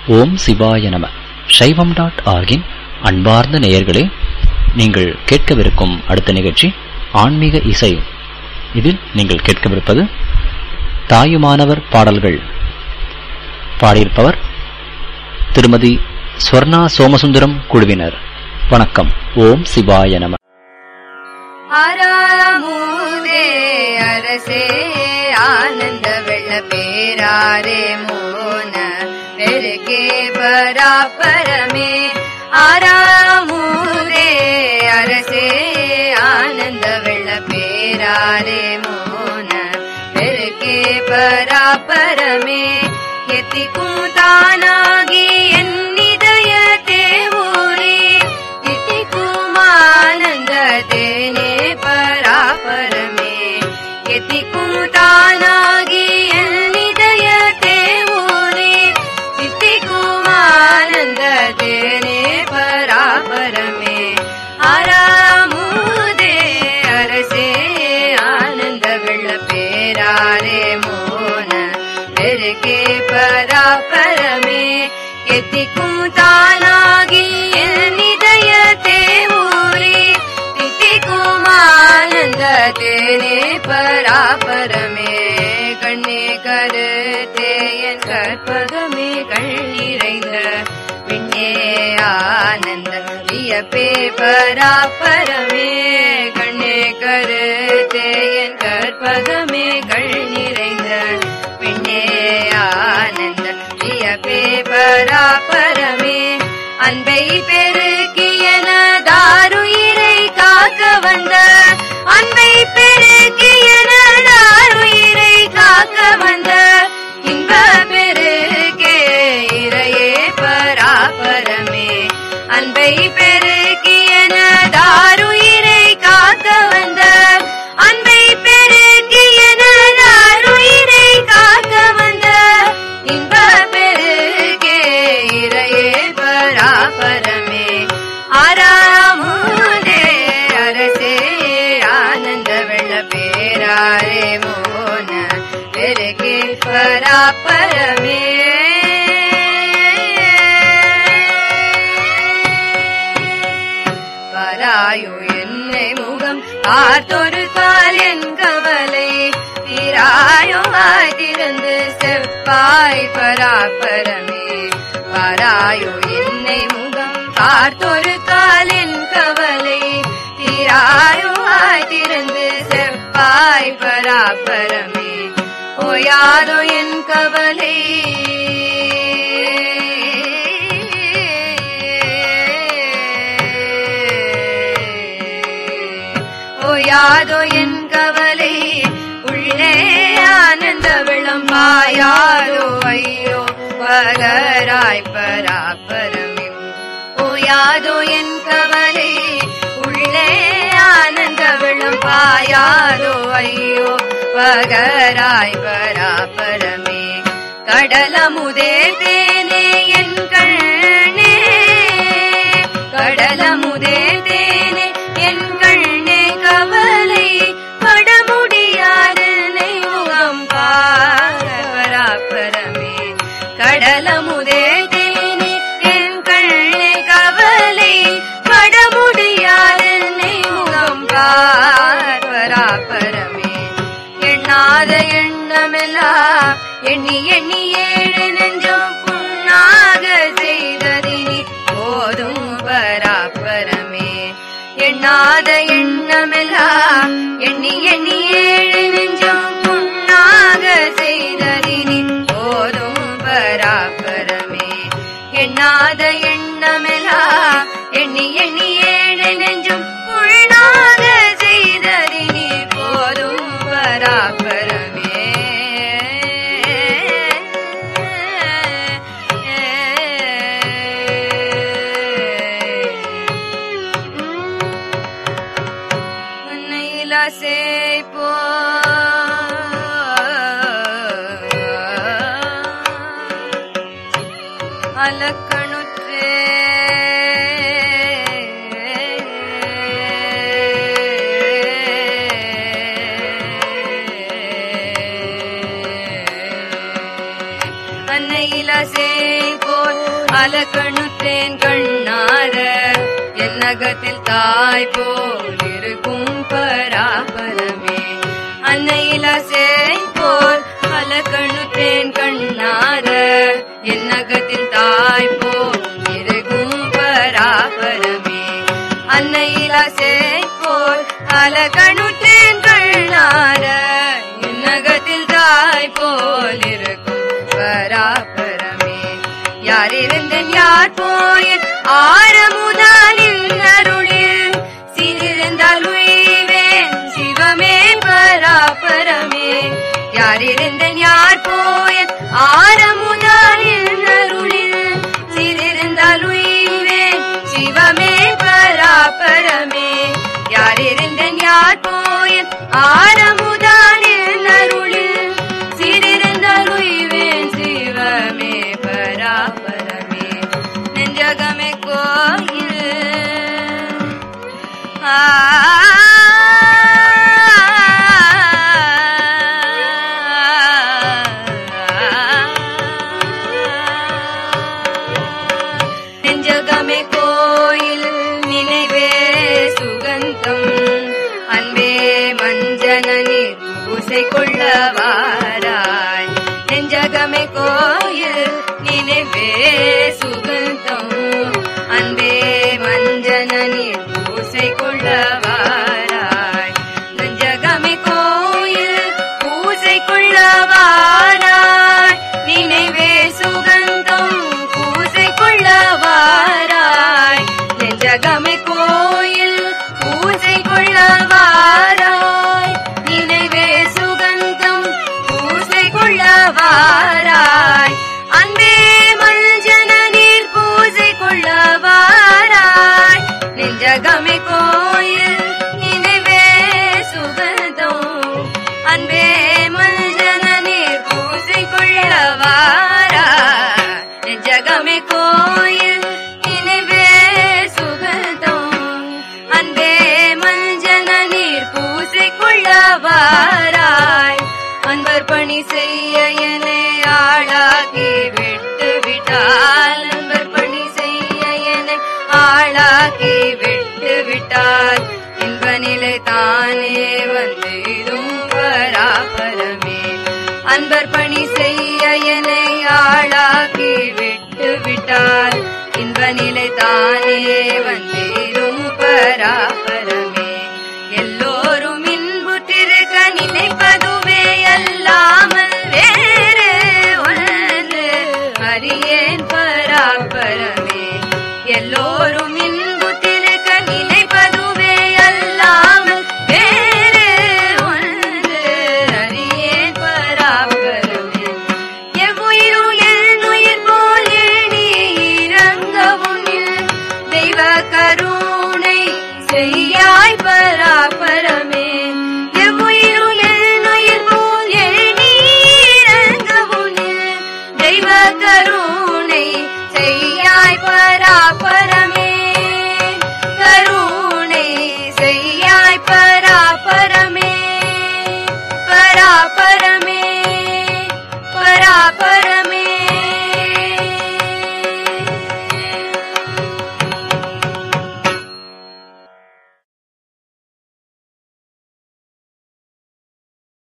ஓம் சிவாய நம சைவம் டாட் ஆர்கின் அன்பார்ந்த நேயர்களே நீங்கள் கேட்கவிருக்கும் அடுத்த நிகழ்ச்சி ஆன்மீக இசை இதில் நீங்கள் கேட்கவிருப்பது தாயுமானவர் பாடல்கள் பாடியிருப்பவர் திருமதி ஸ்வர்ணா சோமசுந்தரம் குழுவினர் வணக்கம் ஓம் சிவாய நம ஆராமூதே அரசே ஆனந்த வெள்ள பேராரே மோன பெருகே பராபரமே ஆராமூதே அரசே ஆனந்த வெள்ள பேராரே மோன பெருகே பராபரமே எத்திக்கும் தானாகி என் இதயத்தே ஊரே எத்திக்கும் ஆனந்ததேனே பராபரமே எத்திக்கும் தானாகி என் இதயத்தே ஊரே எத்திக்கும் ஆனந்ததேனே பராபரமே ஆராமுதே அரசே ஆனந்த வெள்ள பேராரே மோன பெருகே பராபரமே எத்திக்கும் தானாகி என் இதயத்தே ஊரே தித்திக்கும் ஆனந்தத்தேனே பராபரமே கண்ணே கருத்தே என் கற்பகமே கண்ணீரைந்த விண்ணே ஆனந்த வியப்பே பராபரமே கண்ணே கருத்தே என் கற்பகமே கண்ணீரைந்த விண்ணே ஆனந்த வியப்பே பராபரமே அன்பை பெருக்கியன தாருயிரை காக்க வந்த அன்பை பெருக்கியன தாருயிரை காக்க வந்த இன்ப பெருக்கே இறையே பராபரமே அன்பை பெருக்கியன தாருயிரை காக்க வந்த அன்பை பெருக்கியன தாருயிரை காக்க வந்த இன்ப பெருக்கே இறையே பராபரமே ஆராமுதே அரசே ஆனந்த வெள்ள பேராரே மோன பெருகே பராபரமே வராயோ என்னை முகம் பார்த்தொரு கால் என் கவலை தீராயோ ஆதிருந்து செப்பாய் பராபரமே வராயோ என்னை முகம் பார்த்தொரு கால் என் கவலை தீராயோ ஆதிருந்து செப்பாய் பராபரமே ஓயாதோ என் கவலை ஓயாதோ என் கவலை உள்ளே ஆனந்த விளம் பாயாதோ ஐயோ பகராய் பராபரமே ஓயாதோ என் கவலை உள்ளே ஆனந்த விளம் பாயாதோ ஐயோ பகராய் பராபரமே கடலமுதே தேனே என் கண்ணே கடலமுதே தேனே என் கண்ணே கவலை பட முடியாதனை முகம் பராபரமே கடலமுதே தேனே என் கண்ணே கவலை பட முடியாதனை முகம் பராபரமே எண்ணாத எண்ணமெல்லாம் எண்ணி எண்ணி ஏழு நெஞ்சம் புண்ணாக செய்ததினி போதும் பராபரமே எண்ணாத எண்ணமெல்லாம் எண்ணி எண்ணி ஏழு நெஞ்சம் புண்ணாக செய்ததினி போதும் பராபரமே எண்ணாத எண்ணமெல்லாம் எண்ணி எண்ணி ஏழு நெஞ்சும் புண்ணாக செய்ததினி போதும் பராபரமே உன்னையிலாசே போ அலக்கணுற்றே அன்னையிலசே போல் அலக்கணுத்தேன் கண்ணார என்னகத்தில் தாய் போல் இருக்கும் பராபரமே அன்னையில சேய் போல் அலக்கணுத்தேன் கண்ணார என்னகத்தில் தாய் போல் இருக்கும் பராபரமே அன்னையில சேய் போல் அலகணுத்தேன் கண்ணார என்னகத்தில் தாய் போல் இருக்கும் பராபரமே யார் இருந்தன் யார் போயின் ஆரமுதாலின் அருளில் சிறிருந்தால் உய்வேன் சிவமே பராபரமே யார் இருந்தன் யார் போயின் ஆரமுதாலின் அருளில் சிறிருந்தால் உய்வேன் சிவமே பராபரமே யார் இருந்தன் யார் போயின் ஆரமுதாலின் அருளில் சிறிருந்தால் உய்வேன் சிவமே பராபரமே நெஞ்சகமே கோயில் ஆ நெஞ்சகமே கோயில் நினைவே சுகந்தம் அன்பே மஞ்சன நீர் பூசை கொள்ளவாராய் நெஞ்சகமே கோயில் நினைவே சுகந்தம் அன்பே மஞ்சன நீர் பூசை கொள்ளவாராய் நெஞ்சகமே கோயில் பூசை கொள்ளவாராய் நினைவே சுகந்தம் பூசை கொள்ளவாராய் நெஞ்சகமே கோயில் பூஜை கொள்ளவாராய் நினைவே சுகந்தம் பூஜை கொள்ளவாராய் அன்பே மஞ்சன நீர் பூஜை கொள்ளவாராய் நெஞ்சகமே கோயில் நினைவே சுகந்தம் அன்பே மஞ்சன நீர் பூஜை கொள்ளவாராய் நெஞ்சகமே கோயில் நினைவே சுகந்தம் அன்பே மஞ்சன நீர் பூசை கொள்ளவாராய் அன்பர் பணி செய்ய என்னை ஆளாக்கி விட்டு விட்டால் அன்பர் பணி செய்ய என்னை ஆளாக்கி விட்டு விட்டால் இன்ப நிலை தானே வந்து இதும் பராபரமே அன்பர் பணி செய்ய என்னை ஆளாக்கி விட்டு விட்டால் இன்ப நிலை தானே வந்தேரும் பராபரமே எல்லோரும் இன்புற்றிருக்க நினைப்பதுவே அல்லாமல் வேறு ஒன்று அறியேன் பராபரமே எல்லோரும்